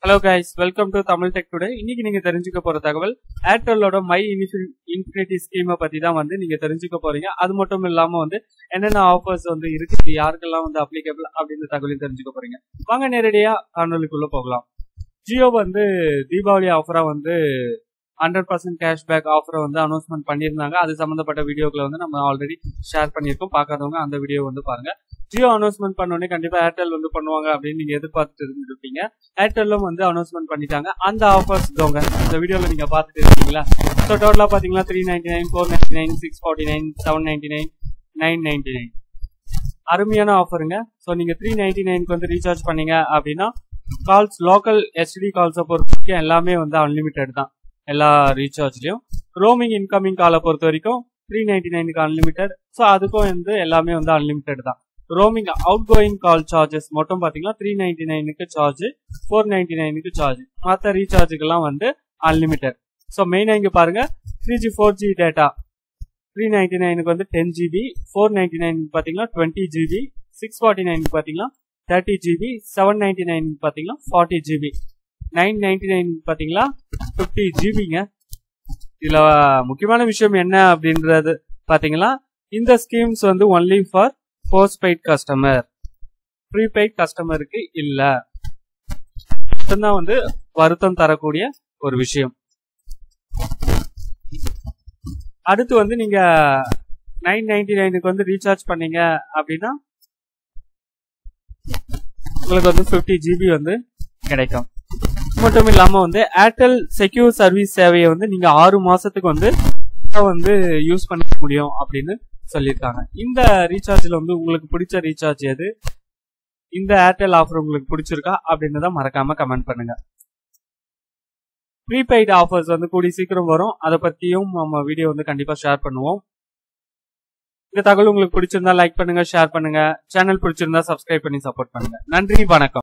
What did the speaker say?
hello guys welcome to Tamil tech today இன்னைக்கு நீங்க தெரிஞ்சுக்க போற தகவல் ஏர்டெல்லோட மை இன்ஃபினிட்டி ஸ்கீமை பத்தி தான் வந்து நீங்க தெரிஞ்சுக்க போறீங்க அது மட்டும் இல்லாம வந்து என்னென்ன ஆஃபர்ஸ் வந்து இருக்கு இது யாருக்கெல்லாம் வந்து அப்ளிகபிள் அப்படின்ற தகவலையும் தெரிஞ்சுக்க போறீங்க வாங்க நேரடியா காணொலிக்குள்ள போகலாம் ஜியோ வந்து தீபாவளி ஆஃபரா வந்து ஹண்ட்ரட் பர்சன்ட் கேஷ்பேக் ஆஃபரை வந்து அனௌன்ஸ்மெண்ட் பண்ணியிருந்தாங்க அது சம்மந்தப்பட்ட வீடியோக்களை வந்து நம்ம ஆல்ரெடி ஷேர் பண்ணியிருக்கோம் பார்க்காதவங்க அந்த வீடியோ வந்து பாருங்க ஜியோ அனௌன்ஸ்மெண்ட் பண்ணோடனே கண்டிப்பா ஏர்டெல் வந்து பண்ணுவாங்க அப்படின்னு நீங்க எதிர்பார்த்துட்டு இருந்திருப்பீங்க ஏர்டெல்லும் வந்து அனௌன்ஸ்மெண்ட் பண்ணிட்டாங்க அந்த ஆஃபர்ஸ் தோங்க இந்த வீடியோல நீங்க பார்த்துட்டு இருக்கீங்களா ஸோ டோட்டலா பாத்தீங்கன்னா three ninety nine four ninety nine six forty nine seven ninety nine nine ninety nine அருமையான ஆஃபருங்க ஸோ நீங்க த்ரீ நைன்டி நைனுக்கு வந்து ரீசார்ஜ் பண்ணீங்க அப்படின்னா கால்ஸ் லோக்கல் எஸ்டி கால்ஸை பொறுத்த வரைக்கும் எல்லாமே வந்து அன்லிமிட்டெட் தான் எல்லா ரீசார்ஜ்லயும் ரோமிங் இன்கமிங் காலை பொறுத்த வரைக்கும் த்ரீ நைன்டி நைனுக்கு அன்லிமிட்டெட் ஸோ அதுக்கும் வந்து எல்லாமே வந்து அன்லிமிட்டெட் தான் roaming outgoing call charges மட்டும் பாத்தீங்கன்னா த்ரீ நைன்டி நைனுக்கு சார்ஜ் ஃபோர் நைன்டி நைனுக்கு சார்ஜ் மற்ற ரீசார்ஜுக்கெல்லாம் வந்து அன்லிமிட்டெட் ஸோ மெயினாக இங்கே பாருங்க three G four G data three ninety நைனுக்கு வந்து டென் ஜிபி ஃபோர் நைன்டி நைனுக்கு பார்த்தீங்கன்னா டுவெண்ட்டி ஜிபி சிக்ஸ் ஃபார்ட்டி நைனுக்கு பார்த்தீங்கன்னா தேர்ட்டி ஜிபி செவன் நைன்டி நைனுக்கு பார்த்தீங்கன்னா ஃபார்ட்டி ஜிபி நைன் நைன்டி நைனுக்கு பார்த்தீங்களா ஃபிஃப்டி ஜிபிங்க இதில் முக்கியமான விஷயம் என்ன அப்படின்றது பார்த்தீங்கன்னா இந்த ஸ்கீம்ஸ் வந்து only for postpaid customer prepaid கஸ்டமருக்கு இல்ல மட்டும்தான் வந்து வருத்தம் தரக்கூடிய ஒரு விஷயம் அடுத்து வந்து நீங்க நைன் நைன்டி நைனுக்கு வந்து ரீசார்ஜ் பண்ணீங்க அப்படின்னா உங்களுக்கு வந்து ஃபிஃப்டி ஜிபி வந்து கிடைக்கும் மட்டும் இல்லாம வந்து ஏர்டெல் செக்யூர் சர்வீஸ் சேவையை வந்து நீங்க ஆறு மாசத்துக்கு வந்து வந்து யூஸ் பண்ணிக்க முடியும் அப்படின்னு சொல்லியிருக்காங்க இந்த ரீசார்ஜ்ல வந்து உங்களுக்கு பிடிச்ச ரீசார்ஜ் எது இந்த ஏர்டெல் ஆஃபர் உங்களுக்கு பிடிச்சிருக்கா அப்படின்றத மறக்காம கமெண்ட் பண்ணுங்க ப்ரீபெய்ட் ஆஃபர்ஸ் வந்து கூடி சீக்கிரம் வரும் அதை பத்தியும் நம்ம வீடியோ வந்து கண்டிப்பா ஷேர் பண்ணுவோம் இந்த தகவல் உங்களுக்கு பிடிச்சிருந்தா லைக் பண்ணுங்க ஷேர் பண்ணுங்க சேனல் பிடிச்சிருந்தா சப்ஸ்கிரைப் பண்ணி சப்போர்ட் பண்ணுங்க நன்றி வணக்கம்